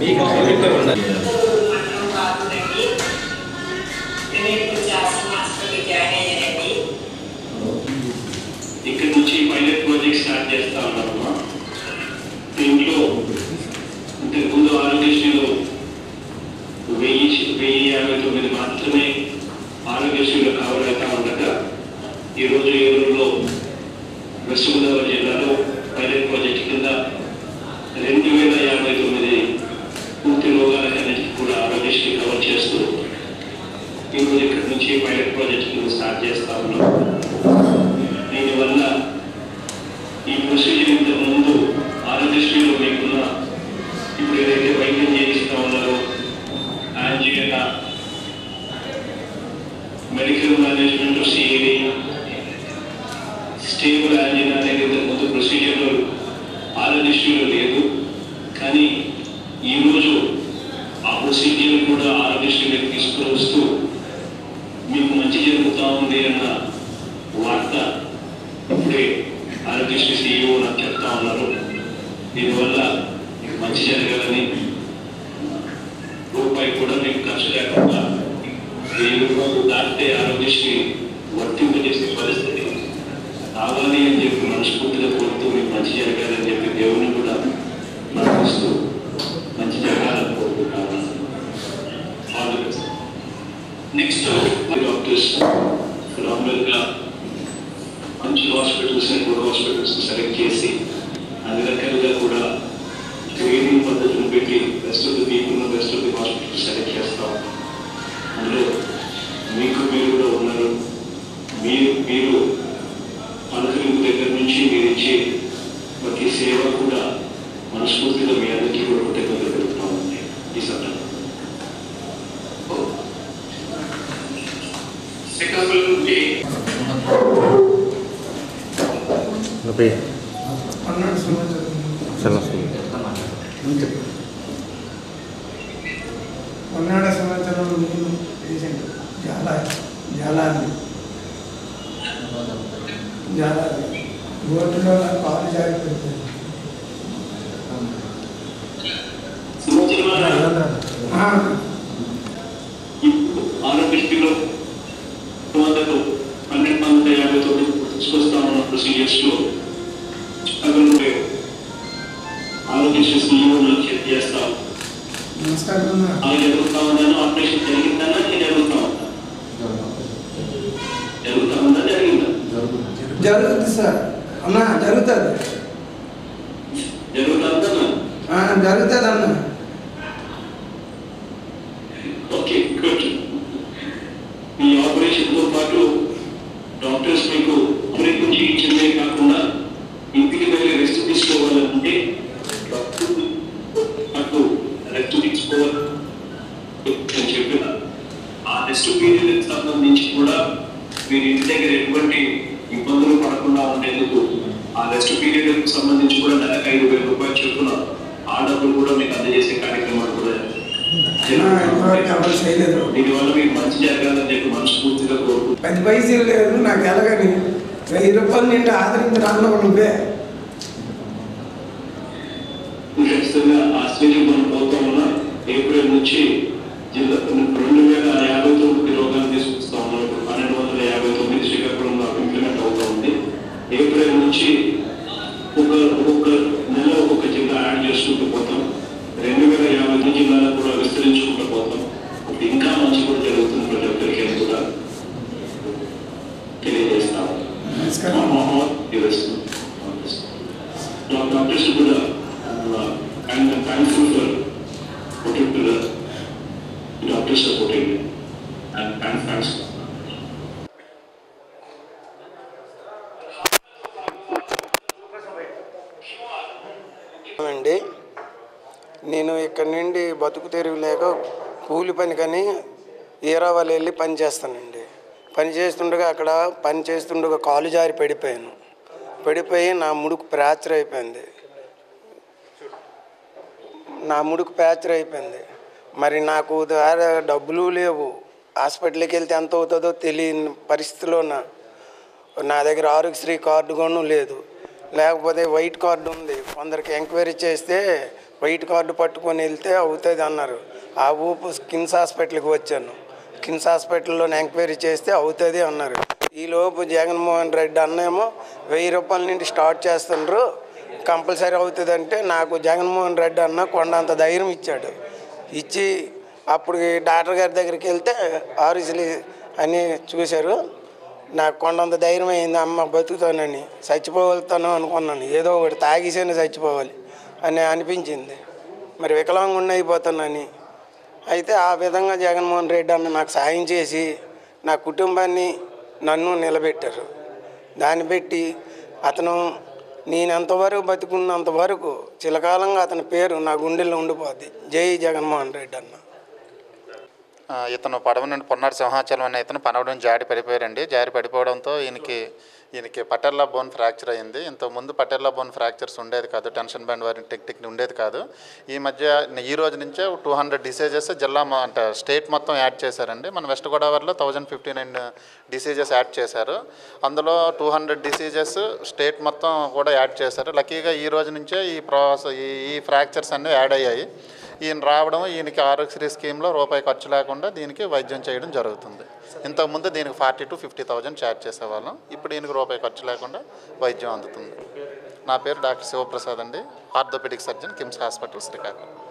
మీకు హైలైట్ ఉండాలి మండలం కాదునండి రేపు వచ్చి ఆశ్రమ హాస్పిటల్కి జాయిన్ అయ్యానండి ఇక్కడ నుంచి పైలట్ ప్రాజెక్ట్ స్టార్ట్ చేస్తా ఉన్నామమ్మా దీంట్లో ఇంతకుముందు ఆరోగ్యశ్రీలో వెయ్యి వెయ్యి యాభై తొమ్మిది మాత్రమే ఆరోగ్యశ్రీలో కవర్ అవుతా ఉండగా ఈరోజు ఏలూరులో వెస్ట్ గోదావరి జిల్లాలో పైలట్ ప్రాజెక్ట్ కింద రెండు వేల యాభై తొమ్మిది పూర్తి రోగాలన్నిటికీ కూడా ఆరోగ్యశ్రీ కవర్ చేస్తూ ఈరోజు ఇక్కడ నుంచి పైలట్ ప్రాజెక్ట్ కింద స్టార్ట్ చేస్తా ఉన్నాం దీనివల్ల ఈ ప్రొసీజర్ ఇంతకు ముందు ఆరోగ్యశ్రీలో మీకున్న ఇప్పుడు ఏదైతే వైద్యం చేయిస్తా ఉన్నారో యాంజియోనా medical management CAD stable angina అనేది ఇంతకు ముందు ప్రొసీజర్లో ఆరోగ్యశ్రీలో లేదు కానీ ఈరోజు ఆ ప్రొసీజర్ కూడా ఆరోగ్యశ్రీలోకి తీసుకుని వస్తూ మీకు మంచి జరుగుతూ ఉంది అన్న వార్త ఇప్పుడే ఆరోగ్యశ్రీ సీఈఓ నాకు చెప్తా ఉన్నారు దీనివల్ల మీకు మంచి జరగాలని రూపాయి కూడా మీకు ఖర్చు లేకుండా వెయ్యి రూపాయలు దాటితే ఆరోగ్యశ్రీ వర్తింపజేసే పరిస్థితి రావాలి అని చెప్పి మనస్ఫూర్తిగా కోరుతూ మీకు మంచి జరగాలని చెప్పి దేవుని కూడా ప్రార్థిస్తూ మంచి జరగాలని కోరుకుంటున్నాను all the best next doctors phenomenal గా మంచి హాస్పిటల్స్ గుడ్ హాస్పిటల్స్ సెలెక్ట్ చేసి అన్ని రకాలుగా కూడా ట్రైనింగ్ పద్ధతులు పెట్టి best of the people best of the hospital select చేస్తాం అందులో మీకు మీరు కూడా ఉన్నారు మీరు మీరు పలకరింపు దగ్గర నుంచి మీరు ఇచ్చే ప్రతి సేవ కూడా మనస్ఫూర్తిగా మీ అందరికీ కూడా కృతజ్ఞతలు పెడుతూ ఉంది ఈ సందర్భంగా శ్రీకాకుళం నుండి నొప్పి పన్నెండు సంవత్సరాలు చల్లస్తుంది పన్నెండు సంవత్సరం నేను పేషెంట్ జాలా జాలాది జాలాది బోర్డులో నా కాలు జారి పెడతాను సంవత్సరం ఆరోగ్యశ్రీలో వందకు పన్నెండు వందల యాభై తొమ్మిది తీసుకొస్తా ఉన్న ప్రొసీజర్స్ లో అక్కడ ఆరోగ్యశ్రీ సీఈఓ చెక్ చేస్తాం నమస్కారం అన్న. అలా జరుగుతా ఉందని ఆపరేషన్ జరిగిందన్నా ఇది జరుగుతా ఉందా జరుగుతా ఉందా జరిగిందా జరుగుతుంది సార్ అన్న జరుగుతుంది జరుగుతా ఉందా ఆ, జరుగుతుంది అన్న ఓకే గుడ్ ఈ ఆపరేషన్ తో పాటు డాక్టర్స్ మీకు ఆపరేషన్ చేయించడమే కాకుండా ఇంటికి వెళ్ళి రెస్ట్ తీసుకోవాలంటే డాక్టర్ అటు రెస్ట్ తీసుకోవాలి అని చెప్పిన ఆ రెస్ట్ పీరియడ్ సంబంధించి కూడా మీరు ఇంటి దగ్గర ఎటువంటి ఇబ్బందులు పడకుండా ఉండేందుకు ఆ రెస్ట్ పీరియడ్ సంబంధించి కూడా నెలకు ఐదు వేల రూపాయలు చొప్పున ఆ డబ్బులు కూడా మీకు అందజేసే కార్యక్రమాలు కూడా ఆ, ఇంతవరకు ఎవరు చేయలేదు దీనివల్ల మీకు మంచి జరగాలని చెప్పి మనస్ఫూర్తిగా కోరుకుంటున్నాను పది పైసలు లేదు నాకు ఎలాగని వెయ్యి రూపాయలు నిండి ఆదరించి రాను నువ్వే ఖచ్చితంగా ఆ స్టేజ్ మనం పోతా ఉన్నాం ఏప్రిల్ నుంచి జిల్లా రెండు వేల యాభై తొమ్మిది రోగాలు తీసుకొస్తా ఉన్నాం ఇప్పుడు పన్నెండు వందల యాభై తొమ్మిది శ్రీకాకుళంలో ఇంప్లిమెంట్ అవుతా ఉంది ఏప్రిల్ నుంచి ఒక ఒక్కొక్క నెల ఒక్కొక్క జిల్లా యాడ్ చేసుకుంటూ పోతాం రెండు వేల యాభై ఎనిమిది జిల్లాలకు కూడా విస్తరించుకుంటూ పోతాం ఇప్పుడు ఇంకా మంచి కూడా జరుగుతుంది ప్రతి ఒక్కరికి అని కూడా తెలియజేస్తాం నమస్కారం డాక్టర్స్ కూడా and thankful for particular doctors supporting and thank thanks అండి నేను ఇక్కడ నుండి బతుకు తెరువు లేక కూలి పని కానీ ఈరావాలి వెళ్ళి పని చేస్తానండి పని చేస్తుండగా అక్కడ పని చేస్తుండగా కాలు జారి పడిపోయాను పడిపోయి నా ముడుకు ఫ్రాక్చర్ అయిపోయింది నా ముడుకు ఫ్రాక్చర్ అయిపోయింది మరి నాకు ద్వారా డబ్బులు లేవు హాస్పిటల్కి వెళ్తే ఎంత అవుతుందో తెలియని పరిస్థితిలో నా నా దగ్గర ఆరోగ్యశ్రీ కార్డు కూడా లేదు లేకపోతే వైట్ కార్డు ఉంది కొందరికి ఎంక్వైరీ చేస్తే వైట్ కార్డు పట్టుకొని వెళ్తే అవుతుంది అన్నారు ఆ ఊపు కిమ్స్ హాస్పిటల్కి వచ్చాను కిమ్స్ హాస్పిటల్లో ఎంక్వైరీ చేస్తే అవుతుంది అన్నారు ఈలోపు జగన్మోహన్ రెడ్డి అన్నేమో వెయ్యి రూపాయల నుండి స్టార్ట్ చేస్తుండ్రు కంపల్సరీ అవుతుంది అంటే నాకు జగన్మోహన్ రెడ్డి అన్న కొండంత ధైర్యం ఇచ్చాడు ఇచ్చి అప్పుడు ఈ డాక్టర్ గారి దగ్గరికి వెళ్తే ఆరుసిలి అని చూశారు నాకు కొండంత ధైర్యం అయింది అమ్మ బతుకుతానని చచ్చిపోగలుగుతాను అనుకున్నాను ఏదో ఒకటి తాగేసైనా చచ్చిపోవాలి అని అనిపించింది మరి వికలాంగుండి అయిపోతానని అయితే ఆ విధంగా జగన్మోహన్ రెడ్డి అన్న నాకు సాయం చేసి నా కుటుంబాన్ని నన్ను నిలబెట్టారు దాన్ని పెట్టి అతను నేను ఎంతవరకు బతుకున్నంత వరకు చిలకాలంగా అతని పేరు నా గుండెల్లో ఉండిపోద్ది జై జగన్మోహన్ రెడ్డి అన్న ఆ, ఇతను పడవ నుండి పొన్నాడు సింహాచలం అనే ఇతను పడవ నుంచి జారి పడిపోయారండి జారి పడిపోవడంతో ఈయనకి ఈయనకి పటెల్లా బోన్ ఫ్రాక్చర్ అయింది ఇంతకు ముందు పటెల్లా బోన్ ఫ్రాక్చర్స్ ఉండేది కాదు టెన్షన్ బ్యాండ్ వారి టెక్నిక్ ఉండేది కాదు ఈ మధ్య ఈ రోజు నుంచే టూ హండ్రెడ్ డిసీజెస్ జిల్లా మొ- అంటే స్టేట్ మొత్తం యాడ్ చేశారండి మన వెస్ట్ గోదావరిలో thousand fifty nine diseases add చేశారు అందులో టూ హండ్రెడ్ డిసీజెస్ స్టేట్ మొత్తం కూడా యాడ్ చేశారు లక్కీగా ఈ రోజు నుంచే ఈ ప్రాసెస్ ఈ ఈ ఫ్రాక్చర్స్ అన్నీ యాడ్ అయ్యాయి ఈయన రావడం ఈయనకి ఆరోగ్యశ్రీ స్కీమ్లో రూపాయి ఖర్చు లేకుండా దీనికి వైద్యం చేయడం జరుగుతుంది ఇంతకుముందు దీనికి forty to fifty thousand charge చేసేవాళ్ళం ఇప్పుడు ఈయనకి రూపాయి ఖర్చు లేకుండా వైద్యం అందుతుంది నా పేరు డాక్టర్ శివప్రసాద్ అండి orthopaedic surgeon KIMS hospital Srikakulam